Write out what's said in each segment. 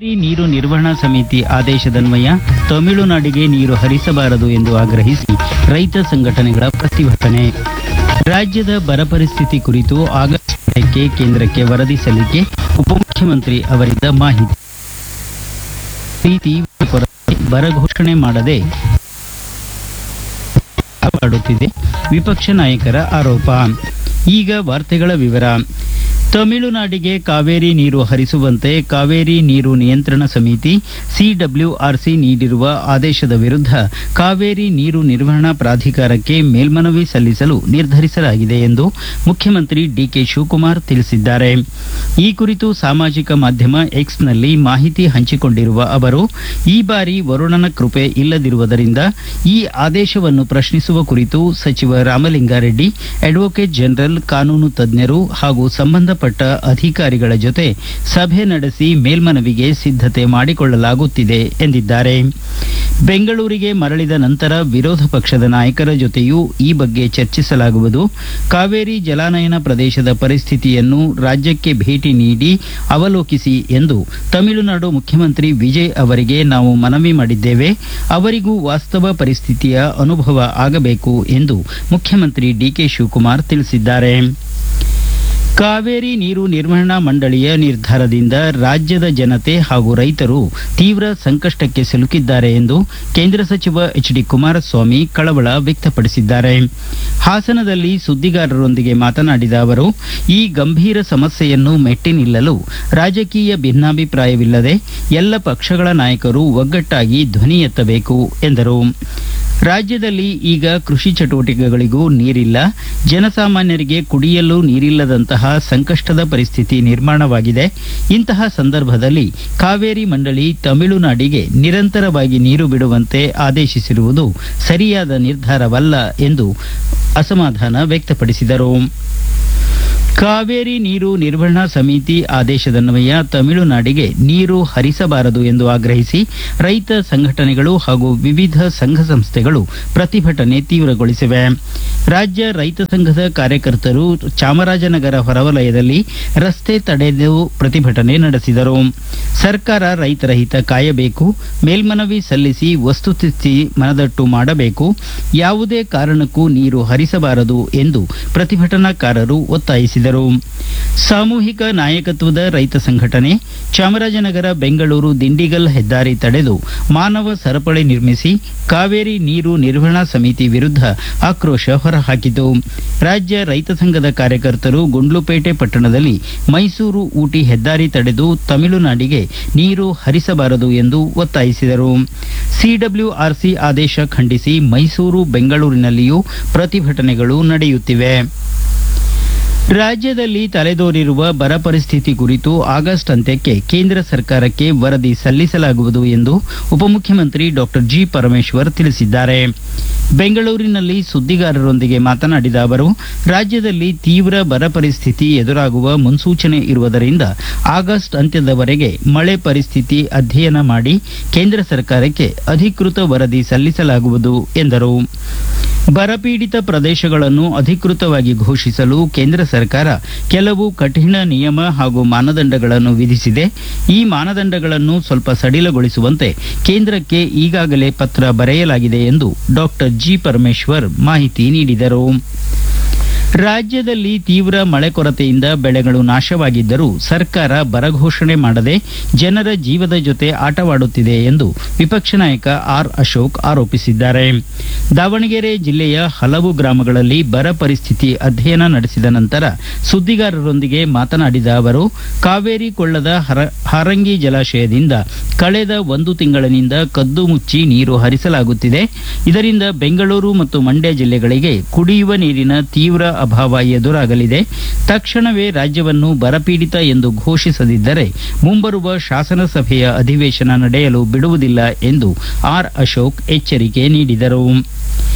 ಕಾವೇರಿ ನೀರು ನಿರ್ವಹಣಾ ಸಮಿತಿ ಆದೇಶದನ್ವಯ ತಮಿಳುನಾಡಿಗೆ ನೀರು ಹರಿಸಬಾರದು ಎಂದು ಆಗ್ರಹಿಸಿ ರೈತ ಸಂಘಟನೆಗಳ ಪ್ರತಿಭಟನೆ ರಾಜ್ಯದ ಬರ ಪರಿಸ್ಥಿತಿ ಕುರಿತು ಆಗಸ್ಟ್ ಏಳಕ್ಕೆ ಕೇಂದ್ರಕ್ಕೆ ವರದಿ ಸಲ್ಲಿಕೆ ಉಪಮುಖ್ಯಮಂತ್ರಿ ಅವರಿಂದ ಮಾಹಿತಿ ತೀವ್ರ ಕೊರತೆ ಬರ ಘೋಷಣೆ ಮಾಡದೆ ಮಾಡುತ್ತಿದೆ ವಿಪಕ್ಷ ನಾಯಕರ ಆರೋಪ ಈಗ ವಾರ್ತೆಗಳ ವಿವರ ತಮಿಳುನಾಡಿಗೆ ಕಾವೇರಿ ನೀರು ಹರಿಸುವಂತೆ ಕಾವೇರಿ ನೀರು ನಿಯಂತ್ರಣ ಸಮಿತಿ ಸಿಡಬ್ಲ್ಯೂಆರ್ಸಿ ನೀಡಿರುವ ಆದೇಶದ ವಿರುದ್ಧ ಕಾವೇರಿ ನೀರು ನಿರ್ವಹಣಾ ಪ್ರಾಧಿಕಾರಕ್ಕೆ ಮೇಲ್ಮನವಿ ಸಲ್ಲಿಸಲು ನಿರ್ಧರಿಸಲಾಗಿದೆ ಎಂದು ಮುಖ್ಯಮಂತ್ರಿ ಡಿಕೆ ಶಿವಕುಮಾರ್ ತಿಳಿಸಿದ್ದಾರೆ ಈ ಕುರಿತು ಸಾಮಾಜಿಕ ಮಾಧ್ಯಮ ಎಕ್ಸ್ನಲ್ಲಿ ಮಾಹಿತಿ ಹಂಚಿಕೊಂಡಿರುವ ಅವರು ಈ ಬಾರಿ ವರುಣನ ಕೃಪೆ ಇಲ್ಲದಿರುವುದರಿಂದ ಈ ಆದೇಶವನ್ನು ಪ್ರಶ್ನಿಸುವ ಕುರಿತು ಸಚಿವ ರಾಮಲಿಂಗಾರೆಡ್ಡಿ ಅಡ್ವೊಕೇಟ್ ಜನರಲ್ ಕಾನೂನು ತಜ್ಞರು ಹಾಗೂ ಸಂಬಂಧಪಟ್ಟ ಅಧಿಕಾರಿಗಳ ಜೊತೆ ಸಭೆ ನಡೆಸಿ ಮೇಲ್ಮನವಿಗೆ ಸಿದ್ಧತೆ ಮಾಡಿಕೊಳ್ಳಲಾಗುತ್ತಿದೆ ಎಂದಿದ್ದಾರೆ ಬೆಂಗಳೂರಿಗೆ ಮರಳಿದ ನಂತರ ವಿರೋಧ ಪಕ್ಷದ ನಾಯಕರ ಜೊತೆಯೂ ಈ ಬಗ್ಗೆ ಚರ್ಚಿಸಲಾಗುವುದು ಕಾವೇರಿ ಜಲಾನಯನ ಪ್ರದೇಶದ ಪರಿಸ್ಥಿತಿಯನ್ನು ರಾಜ್ಯಕ್ಕೆ ಭೇಟಿ ನೀಡಿ ಅವಲೋಕಿಸಿ ಎಂದು ತಮಿಳುನಾಡು ಮುಖ್ಯಮಂತ್ರಿ ವಿಜಯ್ ಅವರಿಗೆ ನಾವು ಮನವಿ ಮಾಡಿದ್ದೇವೆ ಅವರಿಗೂ ವಾಸ್ತವ ಪರಿಸ್ಥಿತಿಯ ಅನುಭವ ಆಗಬೇಕು ಎಂದು ಮುಖ್ಯಮಂತ್ರಿ ಡಿಕೆ ಶಿವಕುಮಾರ್ ತಿಳಿಸಿದ್ದಾರೆ ಕಾವೇರಿ ನೀರು ನಿರ್ವಹಣಾ ಮಂಡಳಿಯ ನಿರ್ಧಾರದಿಂದ ರಾಜ್ಯದ ಜನತೆ ಹಾಗೂ ರೈತರು ತೀವ್ರ ಸಂಕಷ್ಟಕ್ಕೆ ಸಿಲುಕಿದ್ದಾರೆ ಎಂದು ಕೇಂದ್ರ ಸಚಿವ ಎಚ್ ಡಿ ಕುಮಾರಸ್ವಾಮಿ ಕಳವಳ ವ್ಯಕ್ತಪಡಿಸಿದ್ದಾರೆ ಹಾಸನದಲ್ಲಿ ಸುದ್ದಿಗಾರರೊಂದಿಗೆ ಮಾತನಾಡಿದ ಅವರು ಈ ಗಂಭೀರ ಸಮಸ್ಯೆಯನ್ನು ಮೆಟ್ಟಿ ನಿಲ್ಲಲು ರಾಜಕೀಯ ಭಿನ್ನಾಭಿಪ್ರಾಯವಿಲ್ಲದೆ ಎಲ್ಲ ಪಕ್ಷಗಳ ನಾಯಕರು ಒಗ್ಗಟ್ಟಾಗಿ ಧ್ವನಿ ಎತ್ತಬೇಕು ಎಂದರು ರಾಜ್ಯದಲ್ಲಿ ಈಗ ಕೃಷಿ ಚಟುವಟಿಕೆಗಳಿಗೂ ನೀರಿಲ್ಲ ಜನಸಾಮಾನ್ಯರಿಗೆ ಕುಡಿಯಲು ನೀರಿಲ್ಲದಂತಹ ಸಂಕಷ್ಟದ ಪರಿಸ್ಥಿತಿ ನಿರ್ಮಾಣವಾಗಿದೆ ಇಂತಹ ಸಂದರ್ಭದಲ್ಲಿ ಕಾವೇರಿ ಮಂಡಳಿ ತಮಿಳುನಾಡಿಗೆ ನಿರಂತರವಾಗಿ ನೀರು ಬಿಡುವಂತೆ ಆದೇಶಿಸಿರುವುದು ಸರಿಯಾದ ನಿರ್ಧಾರವಲ್ಲ ಎಂದು ಅಸಮಾಧಾನ ವ್ಯಕ್ತಪಡಿಸಿದರು ಕಾವೇರಿ ನೀರು ನಿರ್ವಹಣಾ ಸಮಿತಿ ಆದೇಶದನ್ವಯ ತಮಿಳುನಾಡಿಗೆ ನೀರು ಹರಿಸಬಾರದು ಎಂದು ಆಗ್ರಹಿಸಿ ರೈತ ಸಂಘಟನೆಗಳು ಹಾಗೂ ವಿವಿಧ ಸಂಘ ಸಂಸ್ಥೆಗಳು ಪ್ರತಿಭಟನೆ ತೀವ್ರಗೊಳಿಸಿವೆ ರಾಜ್ಯ ರೈತ ಸಂಘದ ಕಾರ್ಯಕರ್ತರು ಚಾಮರಾಜನಗರ ಹೊರವಲಯದಲ್ಲಿ ರಸ್ತೆ ತಡೆದು ಪ್ರತಿಭಟನೆ ನಡೆಸಿದರು ಸರ್ಕಾರ ರೈತರ ಹಿತ ಕಾಯಬೇಕು ಮೇಲ್ಮನವಿ ಸಲ್ಲಿಸಿ ವಸ್ತುಸ್ಥಿತಿ ಮನದಟ್ಟು ಮಾಡಬೇಕು ಯಾವುದೇ ಕಾರಣಕ್ಕೂ ನೀರು ಹರಿಸಬಾರದು ಎಂದು ಪ್ರತಿಭಟನಾಕಾರರು ಒತ್ತಾಯಿಸಿದರು ಸಾಮೂಹಿಕ ನಾಯಕತ್ವದ ರೈತ ಸಂಘಟನೆ ಚಾಮರಾಜನಗರ ಬೆಂಗಳೂರು ದಿಂಡಿಗಲ್ ಹೆದ್ದಾರಿ ತಡೆದು ಮಾನವ ಸರಪಳಿ ನಿರ್ಮಿಸಿ ಕಾವೇರಿ ನೀರು ನಿರ್ವಹಣಾ ಸಮಿತಿ ವಿರುದ್ಧ ಆಕ್ರೋಶ ಹೊರಹಾಕಿತು ರಾಜ್ಯ ರೈತ ಸಂಘದ ಕಾರ್ಯಕರ್ತರು ಗುಂಡ್ಲುಪೇಟೆ ಪಟ್ಟಣದಲ್ಲಿ ಮೈಸೂರು ಊಟಿ ಹೆದ್ದಾರಿ ತಡೆದು ತಮಿಳುನಾಡಿಗೆ ನೀರು ಹರಿಸಬಾರದು ಎಂದು ಒತ್ತಾಯಿಸಿದರು ಸಿಡಬ್ಲ್ಯೂಆರ್ಸಿ ಆದೇಶ ಖಂಡಿಸಿ ಮೈಸೂರು ಬೆಂಗಳೂರಿನಲ್ಲಿಯೂ ಪ್ರತಿಭಟನೆಗಳು ನಡೆಯುತ್ತಿವೆ ರಾಜ್ಯದಲ್ಲಿ ತಲೆದೋರಿರುವ ಬರ ಪರಿಸ್ಥಿತಿ ಕುರಿತು ಆಗಸ್ಟ್ ಅಂತ್ಯಕ್ಕೆ ಕೇಂದ್ರ ಸರ್ಕಾರಕ್ಕೆ ವರದಿ ಸಲ್ಲಿಸಲಾಗುವುದು ಎಂದು ಉಪಮುಖ್ಯಮಂತ್ರಿ ಡಾಕ್ಟರ್ ಜಿ ಪರಮೇಶ್ವರ್ ತಿಳಿಸಿದ್ದಾರೆ ಬೆಂಗಳೂರಿನಲ್ಲಿ ಸುದ್ದಿಗಾರರೊಂದಿಗೆ ಮಾತನಾಡಿದ ಅವರು ರಾಜ್ಯದಲ್ಲಿ ತೀವ್ರ ಬರ ಪರಿಸ್ಥಿತಿ ಎದುರಾಗುವ ಮುನ್ಸೂಚನೆ ಇರುವುದರಿಂದ ಆಗಸ್ಟ್ ಅಂತ್ಯದವರೆಗೆ ಮಳೆ ಪರಿಸ್ಥಿತಿ ಅಧ್ಯಯನ ಮಾಡಿ ಕೇಂದ್ರ ಸರ್ಕಾರಕ್ಕೆ ಅಧಿಕೃತ ವರದಿ ಸಲ್ಲಿಸಲಾಗುವುದು ಎಂದರು ಬರಪೀಡಿತ ಪ್ರದೇಶಗಳನ್ನು ಅಧಿಕೃತವಾಗಿ ಘೋಷಿಸಲು ಕೇಂದ್ರ ಸರ್ಕಾರ ಕೆಲವು ಕಠಿಣ ನಿಯಮ ಹಾಗೂ ಮಾನದಂಡಗಳನ್ನು ವಿಧಿಸಿದೆ ಈ ಮಾನದಂಡಗಳನ್ನು ಸ್ವಲ್ಪ ಸಡಿಲಗೊಳಿಸುವಂತೆ ಕೇಂದ್ರಕ್ಕೆ ಈಗಾಗಲೇ ಪತ್ರ ಬರೆಯಲಾಗಿದೆ ಎಂದು ಡಾಕ್ಟರ್ ಜಿ ಪರಮೇಶ್ವರ್ ಮಾಹಿತಿ ನೀಡಿದರು ರಾಜ್ಯದಲ್ಲಿ ತೀವ್ರ ಮಳೆ ಕೊರತೆಯಿಂದ ಬೆಳೆಗಳು ನಾಶವಾಗಿದ್ದರೂ ಸರ್ಕಾರ ಬರ ಘೋಷಣೆ ಮಾಡದೆ ಜನರ ಜೀವದ ಜೊತೆ ಆಟವಾಡುತ್ತಿದೆ ಎಂದು ವಿಪಕ್ಷ ನಾಯಕ ಆರ್ ಅಶೋಕ್ ಆರೋಪಿಸಿದ್ದಾರೆ ದಾವಣಗೆರೆ ಜಿಲ್ಲೆಯ ಹಲವು ಗ್ರಾಮಗಳಲ್ಲಿ ಬರ ಪರಿಸ್ಥಿತಿ ಅಧ್ಯಯನ ನಡೆಸಿದ ನಂತರ ಸುದ್ದಿಗಾರರೊಂದಿಗೆ ಮಾತನಾಡಿದ ಅವರು ಕಾವೇರಿ ಕೊಳ್ಳದ ಹರ- ಹಾರಂಗಿ ಜಲಾಶಯದಿಂದ ಕಳೆದ ಒಂದು ತಿಂಗಳಿನಿಂದ ಕದ್ದು ಮುಚ್ಚಿ ನೀರು ಹರಿಸಲಾಗುತ್ತಿದೆ ಇದರಿಂದ ಬೆಂಗಳೂರು ಮತ್ತು ಮಂಡ್ಯ ಜಿಲ್ಲೆಗಳಿಗೆ ಕುಡಿಯುವ ನೀರಿನ ತೀವ್ರ ಅಭಾವ ಎದುರಾಗಲಿದೆ ತಕ್ಷಣವೇ ರಾಜ್ಯವನ್ನು ಬರಪೀಡಿತ ಎಂದು ಘೋಷಿಸದಿದ್ದರೆ ಮುಂಬರುವ ಶಾಸನಸಭೆಯ ಅಧಿವೇಶನ ನಡೆಯಲು ಬಿಡುವುದಿಲ್ಲ ಎಂದು ಆರ್ ಅಶೋಕ್ ಎಚ್ಚರಿಕೆ ನೀಡಿದರು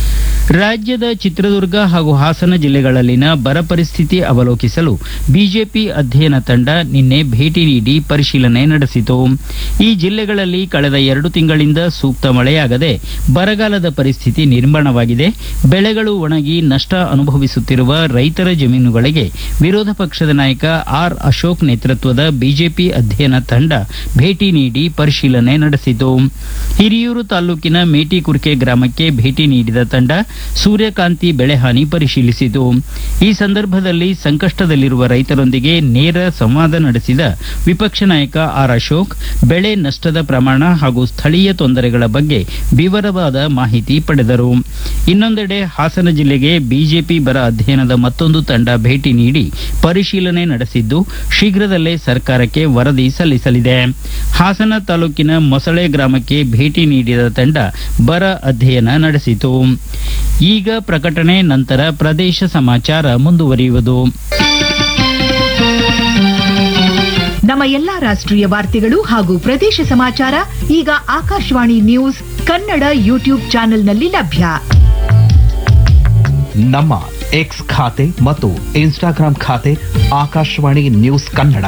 ರಾಜ್ಯದ ಚಿತ್ರದುರ್ಗ ಹಾಗೂ ಹಾಸನ ಜಿಲ್ಲೆಗಳಲ್ಲಿನ ಬರ ಪರಿಸ್ಥಿತಿ ಅವಲೋಕಿಸಲು ಬಿಜೆಪಿ ಅಧ್ಯಯನ ತಂಡ ನಿನ್ನೆ ಭೇಟಿ ನೀಡಿ ಪರಿಶೀಲನೆ ನಡೆಸಿತು ಈ ಜಿಲ್ಲೆಗಳಲ್ಲಿ ಕಳೆದ ಎರಡು ತಿಂಗಳಿಂದ ಸೂಕ್ತ ಮಳೆಯಾಗದೆ ಬರಗಾಲದ ಪರಿಸ್ಥಿತಿ ನಿರ್ಮಾಣವಾಗಿದೆ ಬೆಳೆಗಳು ಒಣಗಿ ನಷ್ಟ ಅನುಭವಿಸುತ್ತಿರುವ ರೈತರ ಜಮೀನುಗಳಿಗೆ ವಿರೋಧ ಪಕ್ಷದ ನಾಯಕ ಆರ್ ಅಶೋಕ್ ನೇತೃತ್ವದ ಬಿಜೆಪಿ ಅಧ್ಯಯನ ತಂಡ ಭೇಟಿ ನೀಡಿ ಪರಿಶೀಲನೆ ನಡೆಸಿತು ಹಿರಿಯೂರು ತಾಲೂಕಿನ ಮೇಟಿಕುರ್ಕೆ ಗ್ರಾಮಕ್ಕೆ ಭೇಟಿ ನೀಡಿದ ತಂಡ ಸೂರ್ಯಕಾಂತಿ ಬೆಳೆಹಾನಿ ಪರಿಶೀಲಿಸಿತು ಈ ಸಂದರ್ಭದಲ್ಲಿ ಸಂಕಷ್ಟದಲ್ಲಿರುವ ರೈತರೊಂದಿಗೆ ನೇರ ಸಂವಾದ ನಡೆಸಿದ ವಿಪಕ್ಷ ನಾಯಕ ಆರ್ ಅಶೋಕ್ ಬೆಳೆ ನಷ್ಟದ ಪ್ರಮಾಣ ಹಾಗೂ ಸ್ಥಳೀಯ ತೊಂದರೆಗಳ ಬಗ್ಗೆ ವಿವರವಾದ ಮಾಹಿತಿ ಪಡೆದರು ಇನ್ನೊಂದೆಡೆ ಹಾಸನ ಜಿಲ್ಲೆಗೆ ಬಿಜೆಪಿ ಬರ ಅಧ್ಯಯನದ ಮತ್ತೊಂದು ತಂಡ ಭೇಟಿ ನೀಡಿ ಪರಿಶೀಲನೆ ನಡೆಸಿದ್ದು ಶೀಘ್ರದಲ್ಲೇ ಸರ್ಕಾರಕ್ಕೆ ವರದಿ ಸಲ್ಲಿಸಲಿದೆ ಹಾಸನ ತಾಲೂಕಿನ ಮೊಸಳೆ ಗ್ರಾಮಕ್ಕೆ ಭೇಟಿ ನೀಡಿದ ತಂಡ ಬರ ಅಧ್ಯಯನ ನಡೆಸಿತು ಈಗ ಪ್ರಕಟಣೆ ನಂತರ ಪ್ರದೇಶ ಸಮಾಚಾರ ಮುಂದುವರಿಯುವುದು ನಮ್ಮ ಎಲ್ಲಾ ರಾಷ್ಟ್ರೀಯ ವಾರ್ತೆಗಳು ಹಾಗೂ ಪ್ರದೇಶ ಸಮಾಚಾರ ಈಗ ಆಕಾಶವಾಣಿ ನ್ಯೂಸ್ ಕನ್ನಡ ಯೂಟ್ಯೂಬ್ ಚಾನೆಲ್ನಲ್ಲಿ ಲಭ್ಯ ನಮ್ಮ ಎಕ್ಸ್ ಖಾತೆ ಮತ್ತು ಇನ್ಸ್ಟಾಗ್ರಾಂ ಖಾತೆ ಆಕಾಶವಾಣಿ ನ್ಯೂಸ್ ಕನ್ನಡ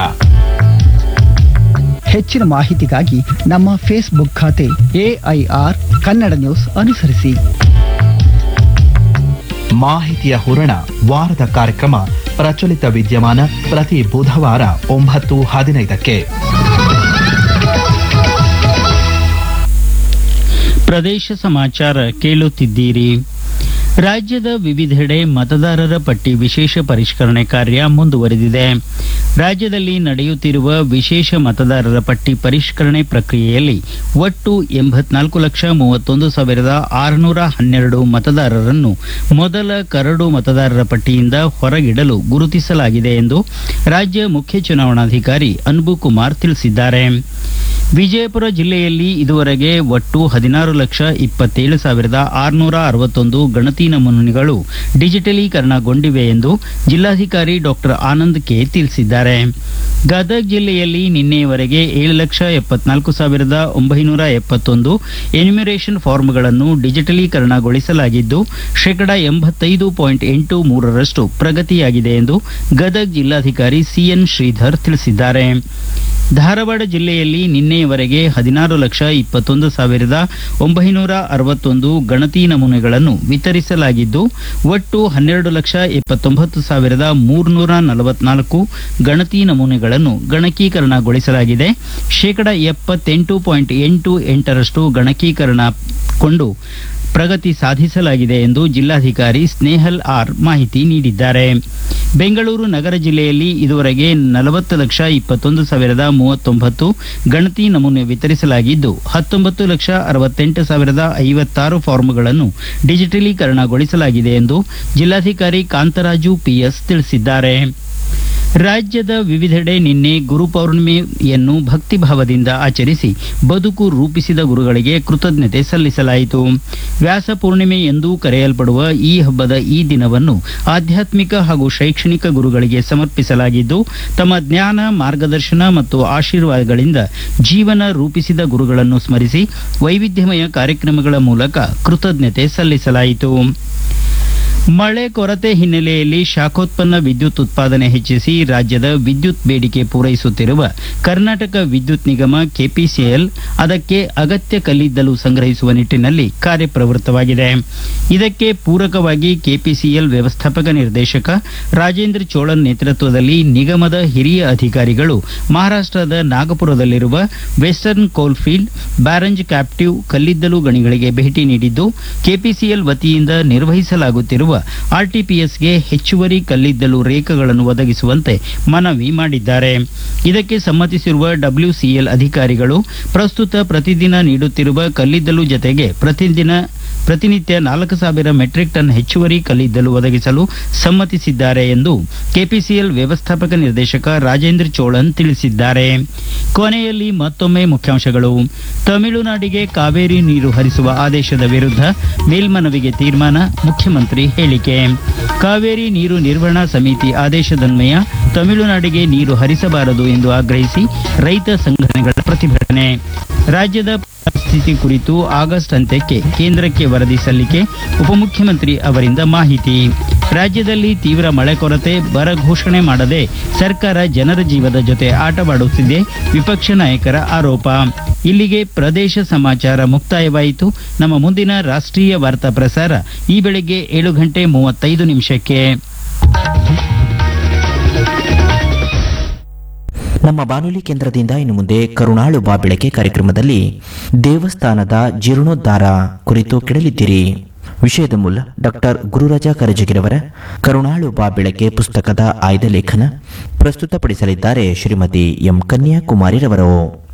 ಹೆಚ್ಚಿನ ಮಾಹಿತಿಗಾಗಿ ನಮ್ಮ ಫೇಸ್ಬುಕ್ ಖಾತೆ ಎಐಆರ್ ಕನ್ನಡ ನ್ಯೂಸ್ ಅನುಸರಿಸಿ ಮಾಹಿತಿಯ ಹೂರಣ ವಾರದ ಕಾರ್ಯಕ್ರಮ ಪ್ರಚಲಿತ ವಿದ್ಯಮಾನ ಪ್ರತಿ ಬುಧವಾರ ಒಂಬತ್ತು ಹದಿನೈದಕ್ಕೆ ಪ್ರದೇಶ ಸಮಾಚಾರ ಕೇಳುತ್ತಿದ್ದೀರಿ ರಾಜ್ಯದ ವಿವಿಧೆಡೆ ಮತದಾರರ ಪಟ್ಟಿ ವಿಶೇಷ ಪರಿಷ್ಕರಣೆ ಕಾರ್ಯ ಮುಂದುವರೆದಿದೆ ರಾಜ್ಯದಲ್ಲಿ ನಡೆಯುತ್ತಿರುವ ವಿಶೇಷ ಮತದಾರರ ಪಟ್ಟಿ ಪರಿಷ್ಕರಣೆ ಪ್ರಕ್ರಿಯೆಯಲ್ಲಿ ಒಟ್ಟು ಎಂಬತ್ನಾಲ್ಕು ಲಕ್ಷ ಮೂವತ್ತೊಂದು ಸಾವಿರದ ಆರುನೂರ ಹನ್ನೆರಡು ಮತದಾರರನ್ನು ಮೊದಲ ಕರಡು ಮತದಾರರ ಪಟ್ಟಿಯಿಂದ ಹೊರಗಿಡಲು ಗುರುತಿಸಲಾಗಿದೆ ಎಂದು ರಾಜ್ಯ ಮುಖ್ಯ ಚುನಾವಣಾಧಿಕಾರಿ ಅನ್ಬು ಕುಮಾರ್ ತಿಳಿಸಿದ್ದಾರೆ ವಿಜಯಪುರ ಜಿಲ್ಲೆಯಲ್ಲಿ ಇದುವರೆಗೆ ಒಟ್ಟು ಹದಿನಾರು ಲಕ್ಷ ಇಪ್ಪತ್ತೇಳು ಸಾವಿರದ ಆರುನೂರ ಅರವತ್ತೊಂದು ಗಣತಿ ನಮೂನೆಗಳು ಡಿಜಿಟಲೀಕರಣಗೊಂಡಿವೆ ಎಂದು ಜಿಲ್ಲಾಧಿಕಾರಿ ಡಾಕ್ಟರ್ ಆನಂದ್ ಕೆ ತಿಳಿಸಿದ್ದಾರೆ ಗದಗ ಜಿಲ್ಲೆಯಲ್ಲಿ ನಿನ್ನೆಯವರೆಗೆ ಏಳು ಲಕ್ಷ ಎಪ್ಪತ್ನಾಲ್ಕು ಸಾವಿರದ ಒಂಬೈನೂರ ಎಪ್ಪತ್ತೊಂದು ಎನ್ಯುಮರೇಷನ್ ಫಾರ್ಮ್ಗಳನ್ನು ಡಿಜಿಟಲೀಕರಣಗೊಳಿಸಲಾಗಿದ್ದು ಶೇಕಡ ಎಂಬತ್ತೈದು ಪಾಯಿಂಟ್ ಎಂಟು ಮೂರರಷ್ಟು ಪ್ರಗತಿಯಾಗಿದೆ ಎಂದು ಗದಗ ಜಿಲ್ಲಾಧಿಕಾರಿ ಸಿಎನ್ ಶ್ರೀಧರ್ ತಿಳಿಸಿದ್ದಾರೆ ಧಾರವಾಡ ಜಿಲ್ಲೆಯಲ್ಲಿ ನಿನ್ನೆಯವರೆಗೆ ಹದಿನಾರು ಲಕ್ಷ ಇಪ್ಪತ್ತೊಂದು ಸಾವಿರದ ಒಂಬೈನೂರ ಅರವತ್ತೊಂದು ಗಣತಿ ನಮೂನೆಗಳನ್ನು ವಿತರಿಸಲಾಗಿದ್ದು ಒಟ್ಟು ಹನ್ನೆರಡು ಲಕ್ಷ ಎಪ್ಪತ್ತೊಂಬತ್ತು ಸಾವಿರದ ಮೂರ್ನೂರ ನಲವತ್ನಾಲ್ಕು ಗಣತಿ ನಮೂನೆಗಳನ್ನು ಗಣಕೀಕರಣಗೊಳಿಸಲಾಗಿದೆ ಶೇಕಡ ಎಪ್ಪತ್ತೆಂಟು ಪಾಯಿಂಟ್ ಎಂಟು ಎಂಟರಷ್ಟು ಗಣಕೀಕರಣಗೊಂಡು ಪ್ರಗತಿ ಸಾಧಿಸಲಾಗಿದೆ ಎಂದು ಜಿಲ್ಲಾಧಿಕಾರಿ ಸ್ನೇಹಲ್ ಆರ್ ಮಾಹಿತಿ ನೀಡಿದ್ದಾರೆ ಬೆಂಗಳೂರು ನಗರ ಜಿಲ್ಲೆಯಲ್ಲಿ ಇದುವರೆಗೆ ನಲವತ್ತು ಲಕ್ಷ ಇಪ್ಪತ್ತೊಂದು ಸಾವಿರದ ಮೂವತ್ತೊಂಬತ್ತು ಗಣತಿ ನಮೂನೆ ವಿತರಿಸಲಾಗಿದ್ದು ಹತ್ತೊಂಬತ್ತು ಲಕ್ಷ ಅರವತ್ತೆಂಟು ಸಾವಿರದ ಐವತ್ತಾರು ಫಾರ್ಮ್ಗಳನ್ನು ಡಿಜಿಟಲೀಕರಣಗೊಳಿಸಲಾಗಿದೆ ಎಂದು ಜಿಲ್ಲಾಧಿಕಾರಿ ಕಾಂತರಾಜು ಪಿಎಸ್ ತಿಳಿಸಿದ್ದಾರೆ ರಾಜ್ಯದ ವಿವಿಧೆಡೆ ನಿನ್ನೆ ಗುರುಪೌರ್ಣಿಮೆಯನ್ನು ಭಕ್ತಿಭಾವದಿಂದ ಆಚರಿಸಿ ಬದುಕು ರೂಪಿಸಿದ ಗುರುಗಳಿಗೆ ಕೃತಜ್ಞತೆ ಸಲ್ಲಿಸಲಾಯಿತು ವ್ಯಾಸ ಪೂರ್ಣಿಮೆ ಎಂದೂ ಕರೆಯಲ್ಪಡುವ ಈ ಹಬ್ಬದ ಈ ದಿನವನ್ನು ಆಧ್ಯಾತ್ಮಿಕ ಹಾಗೂ ಶೈಕ್ಷಣಿಕ ಗುರುಗಳಿಗೆ ಸಮರ್ಪಿಸಲಾಗಿದ್ದು ತಮ್ಮ ಜ್ಞಾನ ಮಾರ್ಗದರ್ಶನ ಮತ್ತು ಆಶೀರ್ವಾದಗಳಿಂದ ಜೀವನ ರೂಪಿಸಿದ ಗುರುಗಳನ್ನು ಸ್ಮರಿಸಿ ವೈವಿಧ್ಯಮಯ ಕಾರ್ಯಕ್ರಮಗಳ ಮೂಲಕ ಕೃತಜ್ಞತೆ ಸಲ್ಲಿಸಲಾಯಿತು ಮಳೆ ಕೊರತೆ ಹಿನ್ನೆಲೆಯಲ್ಲಿ ಶಾಖೋತ್ಪನ್ನ ವಿದ್ಯುತ್ ಉತ್ಪಾದನೆ ಹೆಚ್ಚಿಸಿ ರಾಜ್ಯದ ವಿದ್ಯುತ್ ಬೇಡಿಕೆ ಪೂರೈಸುತ್ತಿರುವ ಕರ್ನಾಟಕ ವಿದ್ಯುತ್ ನಿಗಮ ಕೆಪಿಸಿಎಲ್ ಅದಕ್ಕೆ ಅಗತ್ಯ ಕಲ್ಲಿದ್ದಲು ಸಂಗ್ರಹಿಸುವ ನಿಟ್ಟಿನಲ್ಲಿ ಕಾರ್ಯಪ್ರವೃತ್ತವಾಗಿದೆ ಇದಕ್ಕೆ ಪೂರಕವಾಗಿ ಕೆಪಿಸಿಎಲ್ ವ್ಯವಸ್ಥಾಪಕ ನಿರ್ದೇಶಕ ರಾಜೇಂದ್ರ ಚೋಳನ್ ನೇತೃತ್ವದಲ್ಲಿ ನಿಗಮದ ಹಿರಿಯ ಅಧಿಕಾರಿಗಳು ಮಹಾರಾಷ್ಟದ ನಾಗಪುರದಲ್ಲಿರುವ ವೆಸ್ಟರ್ನ್ ಕೋಲ್ಫೀಲ್ಡ್ ಬ್ಯಾರಂಜ್ ಕ್ಯಾಪ್ಟಿವ್ ಕಲ್ಲಿದ್ದಲು ಗಣಿಗಳಿಗೆ ಭೇಟಿ ನೀಡಿದ್ದು ಕೆಪಿಸಿಎಲ್ ವತಿಯಿಂದ ನಿರ್ವಹಿಸಲಾಗುತ್ತಿರುವ ಆರ್ಟಿಪಿಎಸ್ಗೆ ಹೆಚ್ಚುವರಿ ಕಲ್ಲಿದ್ದಲು ರೇಖೆಗಳನ್ನು ಒದಗಿಸುವಂತೆ ಮನವಿ ಮಾಡಿದ್ದಾರೆ ಇದಕ್ಕೆ ಸಮ್ಮತಿಸಿರುವ ಡಬ್ಲ್ಯೂಸಿಎಲ್ ಅಧಿಕಾರಿಗಳು ಪ್ರಸ್ತುತ ಪ್ರತಿದಿನ ನೀಡುತ್ತಿರುವ ಕಲ್ಲಿದ್ದಲು ಜತೆಗೆ ಪ್ರತಿದಿನ ಪ್ರತಿನಿತ್ಯ ನಾಲ್ಕು ಸಾವಿರ ಮೆಟ್ರಿಕ್ ಟನ್ ಹೆಚ್ಚುವರಿ ಕಲ್ಲಿದ್ದಲು ಒದಗಿಸಲು ಸಮ್ಮತಿಸಿದ್ದಾರೆ ಎಂದು ಕೆಪಿಸಿಎಲ್ ವ್ಯವಸ್ಥಾಪಕ ನಿರ್ದೇಶಕ ರಾಜೇಂದ್ರ ಚೋಳನ್ ತಿಳಿಸಿದ್ದಾರೆ ಕೊನೆಯಲ್ಲಿ ಮತ್ತೊಮ್ಮೆ ಮುಖ್ಯಾಂಶಗಳು ತಮಿಳುನಾಡಿಗೆ ಕಾವೇರಿ ನೀರು ಹರಿಸುವ ಆದೇಶದ ವಿರುದ್ಧ ಮೇಲ್ಮನವಿಗೆ ತೀರ್ಮಾನ ಮುಖ್ಯಮಂತ್ರಿ ಹೇಳಿಕೆ ಕಾವೇರಿ ನೀರು ನಿರ್ವಹಣಾ ಸಮಿತಿ ಆದೇಶದನ್ವಯ ತಮಿಳುನಾಡಿಗೆ ನೀರು ಹರಿಸಬಾರದು ಎಂದು ಆಗ್ರಹಿಸಿ ರೈತ ಸಂಘಟನೆಗಳ ಪ್ರತಿಭಟನೆ ರಾಜ್ಯದ ಪರಿಸ್ಥಿತಿ ಕುರಿತು ಆಗಸ್ಟ್ ಅಂತ್ಯಕ್ಕೆ ಕೇಂದ್ರಕ್ಕೆ ವರದಿ ಸಲ್ಲಿಕೆ ಉಪಮುಖ್ಯಮಂತ್ರಿ ಅವರಿಂದ ಮಾಹಿತಿ ರಾಜ್ಯದಲ್ಲಿ ತೀವ್ರ ಮಳೆ ಕೊರತೆ ಬರ ಘೋಷಣೆ ಮಾಡದೆ ಸರ್ಕಾರ ಜನರ ಜೀವದ ಜೊತೆ ಆಟವಾಡುತ್ತಿದೆ ವಿಪಕ್ಷ ನಾಯಕರ ಆರೋಪ ಇಲ್ಲಿಗೆ ಪ್ರದೇಶ ಸಮಾಚಾರ ಮುಕ್ತಾಯವಾಯಿತು ನಮ್ಮ ಮುಂದಿನ ರಾಷ್ಟ್ರೀಯ ವಾರ್ತಾ ಪ್ರಸಾರ ಈ ಬೆಳಗ್ಗೆ ಏಳು ಗಂಟೆ ಮೂವತ್ತೈದು ನಿಮಿಷಕ್ಕೆ ನಮ್ಮ ಬಾನುಲಿ ಕೇಂದ್ರದಿಂದ ಇನ್ನು ಮುಂದೆ ಕರುಣಾಳು ಬಾ ಬೆಳಕೆ ಕಾರ್ಯಕ್ರಮದಲ್ಲಿ ದೇವಸ್ಥಾನದ ಜೀರ್ಣೋದ್ಧಾರ ಕುರಿತು ಕೇಳಲಿದ್ದೀರಿ ವಿಷಯದ ಮೂಲ ಡಾಕ್ಟರ್ ಗುರುರಾಜ ಕರಜಗಿರವರ ಕರುಣಾಳು ಬಾ ಬೆಳಕೆ ಪುಸ್ತಕದ ಆಯ್ದ ಲೇಖನ ಪ್ರಸ್ತುತಪಡಿಸಲಿದ್ದಾರೆ ಶ್ರೀಮತಿ ಎಂ ಕನ್ಯಾಕುಮಾರಿರವರು